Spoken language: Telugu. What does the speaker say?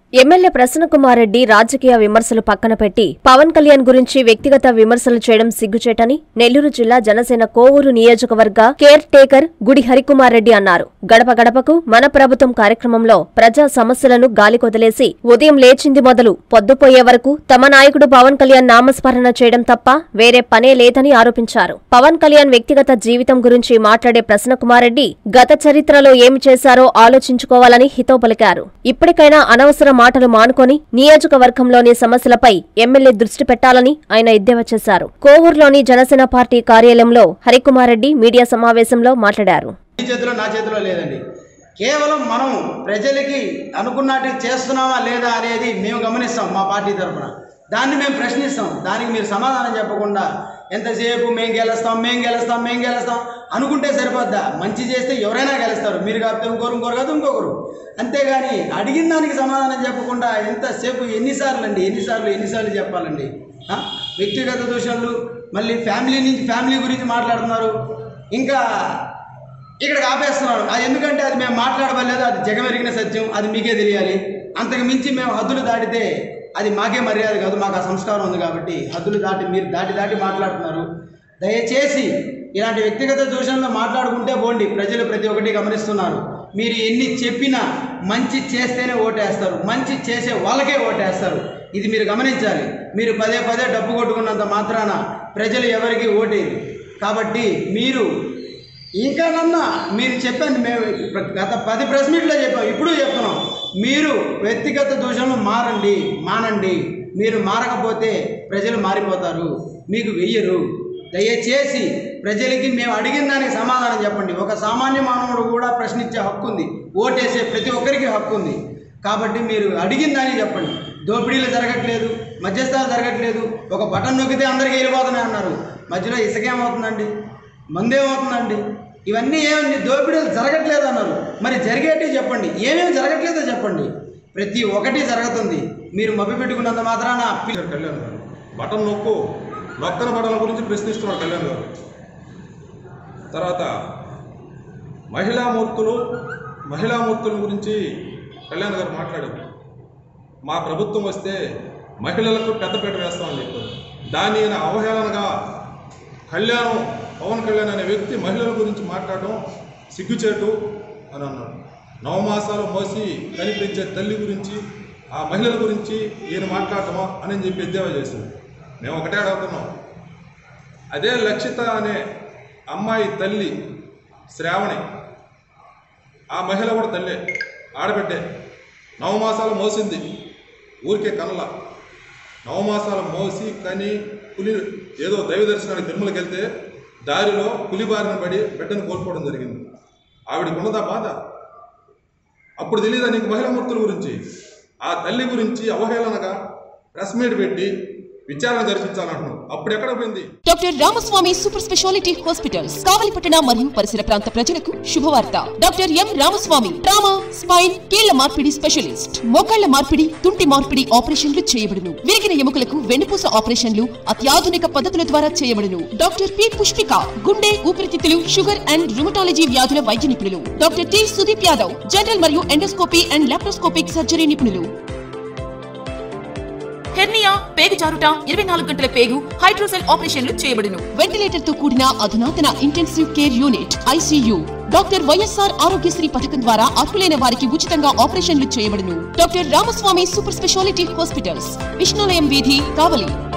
ఎమ్మెల్యే ప్రసన్నకుమార్ రెడ్డి రాజకీయ విమర్శలు పక్కన పెట్టి పవన్ కళ్యాణ్ గురించి వ్యక్తిగత విమర్శలు చేయడం సిగ్గుచేటని నెల్లూరు జిల్లా జనసేన కోవూరు నియోజకవర్గ కేర్ టేకర్ గుడి హరికుమార్ రెడ్డి అన్నారు గడప గడపకు మన ప్రభుత్వం కార్యక్రమంలో ప్రజా సమస్యలను గాలికొదిలేసి ఉదయం లేచింది మొదలు పొద్దుపోయే వరకు తమ నాయకుడు పవన్ కళ్యాణ్ నామస్మరణ చేయడం తప్ప వేరే పనే లేదని ఆరోపించారు పవన్ కళ్యాణ్ వ్యక్తిగత జీవితం గురించి మాట్లాడే ప్రసన్నకుమార్ రెడ్డి గత చరిత్రలో ఏమి చేశారో ఆలోచించుకోవాలని హితవు పలికారు ఇప్పటికైనా అనవసర మాటలు మానుకొని నియోజకవర్గంలోని సమస్యలపై ఎమ్మెల్యే దృష్టి పెట్టాలని ఆయన ఎద్దేవా చేశారు కోవూరులోని జనసేన పార్టీ కార్యాలయంలో హరికుమార్ రెడ్డి మీడియా సమావేశంలో మాట్లాడారు మీ చేతిలో నా చేతిలో లేదండి కేవలం మనం ప్రజలకి అనుకున్నట్టు చేస్తున్నామా లేదా అనేది మేము గమనిస్తాం మా పార్టీ తరఫున దాన్ని మేము ప్రశ్నిస్తాం దానికి మీరు సమాధానం చెప్పకుండా ఎంతసేపు మేము గెలుస్తాం మేము గెలుస్తాం మేము గెలుస్తాం అనుకుంటే సరిపోద్దా మంచి చేస్తే ఎవరైనా గెలుస్తారు మీరు కాకపోతే ఇంకోరు ఇంకోరు కాదు ఇంకొకరు అంతేగాని అడిగిన దానికి సమాధానం చెప్పకుండా ఎంతసేపు ఎన్నిసార్లు అండి ఎన్నిసార్లు ఎన్నిసార్లు చెప్పాలండి ఆ? వ్యక్తిగత దూషణలు మళ్ళీ ఫ్యామిలీ నుంచి ఫ్యామిలీ గురించి మాట్లాడుతున్నారు ఇంకా ఇక్కడికి ఆపేస్తున్నాడు అది ఎందుకంటే అది మేము మాట్లాడబడలేదు అది జగమెరిగిన సత్యం అది మీకే తెలియాలి అంతకు మించి మేము హద్దులు దాటితే అది మాకే మర్యాద కాదు మాకు ఆ సంస్కారం ఉంది కాబట్టి హద్దులు దాటి మీరు దాటి దాటి మాట్లాడుతున్నారు దయచేసి ఇలాంటి వ్యక్తిగత దూషణలో మాట్లాడుకుంటే పోండి ప్రజలు ప్రతి ఒక్కటి గమనిస్తున్నారు మీరు ఎన్ని చెప్పినా మంచి చేస్తేనే ఓటేస్తారు మంచి చేసే వాళ్ళకే ఓటేస్తారు ఇది మీరు గమనించాలి మీరు పదే పదే డబ్బు కొట్టుకున్నంత మాత్రాన ప్రజలు ఎవరికి ఓటేరు కాబట్టి మీరు ఇంకా నన్నా మీరు చెప్పండి మేము గత పది ప్రెస్ మీట్లో చెప్పాం ఇప్పుడు చెప్తున్నాం మీరు వ్యక్తిగత దూషణలు మారండి మానండి మీరు మారకపోతే ప్రజలు మారిపోతారు మీకు వెయ్యరు దయచేసి ప్రజలకి మేము అడిగిన దానికి సమాధానం చెప్పండి ఒక సామాన్య మానవుడు కూడా ప్రశ్నించే హక్కు ఉంది ఓటేసే ప్రతి ఒక్కరికి హక్కు ఉంది కాబట్టి మీరు అడిగిన దానికి చెప్పండి దోపిడీలు జరగట్లేదు మధ్యస్థాలు జరగట్లేదు ఒక బటన్ నొక్కితే అందరికీ వెళ్ళిపోతున్నాయి అన్నారు మధ్యలో ఇసుకేమవుతుందండి మందేమవుతుందండి ఇవన్నీ ఏమండి దోపిడీలు జరగట్లేదు అన్నారు మరి జరిగేటివి చెప్పండి ఏమేమి జరగట్లేదో చెప్పండి ప్రతి ఒక్కటి జరుగుతుంది మీరు మభ్య పెట్టుకున్నంత మాత్రాన పిల్ల- కళ్యాణ్ గారు బటన్ నొక్కు నొక్కన బటన్ల గురించి ప్రశ్నిస్తున్నాడు కళ్యాణ్ గారు తర్వాత మహిళామూర్తులు మహిళామూర్తుల గురించి కళ్యాణ్ గారు మాట్లాడారు మా ప్రభుత్వం వస్తే మహిళలకు పెద్దపీట వేస్తామని చెప్పారు దాన్ని ఈయన అవహేళనగా కళ్యాణం పవన్ కళ్యాణ్ అనే వ్యక్తి మహిళల గురించి మాట్లాడడం సిగ్గుచేటు అని అన్నాడు నవమాసాలు మోసి కనిపించే తల్లి గురించి ఆ మహిళల గురించి ఈయన మాట్లాడటమా అని చెప్పి ఎద్దేవా చేశాడు మేము ఒకటే అడుగుతున్నాం అదే లక్షిత అనే అమ్మాయి తల్లి శ్రావణి ఆ మహిళ కూడా తల్లే ఆడబిడ్డే నవమాసాలు మోసింది ఊరికే కనల నవమాసాలు మోసి కని పులి ఏదో దైవ దర్శనానికి తిరుమలకి వెళ్తే దారిలో పులి బారిన పడి బిడ్డను కోల్పోవడం జరిగింది ఆవిడకి ఉన్నదా బాధ అప్పుడు తెలియదా నీకు మహిళామూర్తుల గురించి ఆ తల్లి గురించి అవహేళనగా ప్రెస్ మీట్ పెట్టి విచారణ జరిపించాలంటున్నావు అప్పుడు ఎక్కడ పోయింది doctor Ramaswamy super speciality hospitals కావలిపట్టణ మరియు పరిసర ప్రాంత ప్రజలకు శుభవార్త doctor M Ramaswamy trauma spine కీళ్ల మార్పిడి స్పెషలిస్ట్ మోకాళ్ల మార్పిడి తుంటి మార్పిడి ఆపరేషన్లు చేయబడును విరిగిన ఎముకలకు వెన్నుపూస ఆపరేషన్లు అత్యాధునిక పద్ధతుల ద్వారా చేయబడును డాక్టర్ పి పుష్పిక గుండె ఊపిరితిత్తులు షుగర్ అండ్ రుమటాలజీ వ్యాధుల వైద్య నిపుణులు doctor T Sudeep Yadav general మరియు ఎండోస్కోపీ అండ్ లాప్రోస్కోపిక్ సర్జరీ నిపుణులు హెర్నియా పేగు జారుట ఇరవై నాలుగు గంటల పేగు హైడ్రోసెల్ ఆపరేషన్లు చేయబడును వెంటిలేటర్ తో కూడిన అధునాతన intensive care unit ICU doctor YSR Aarogyasri పథకం ద్వారా అర్హులైన వారికి ఉచితంగా ఆపరేషన్లు చేయబడును doctor Ramaswamy super speciality hospitals Vishnulayam వీధి కావలి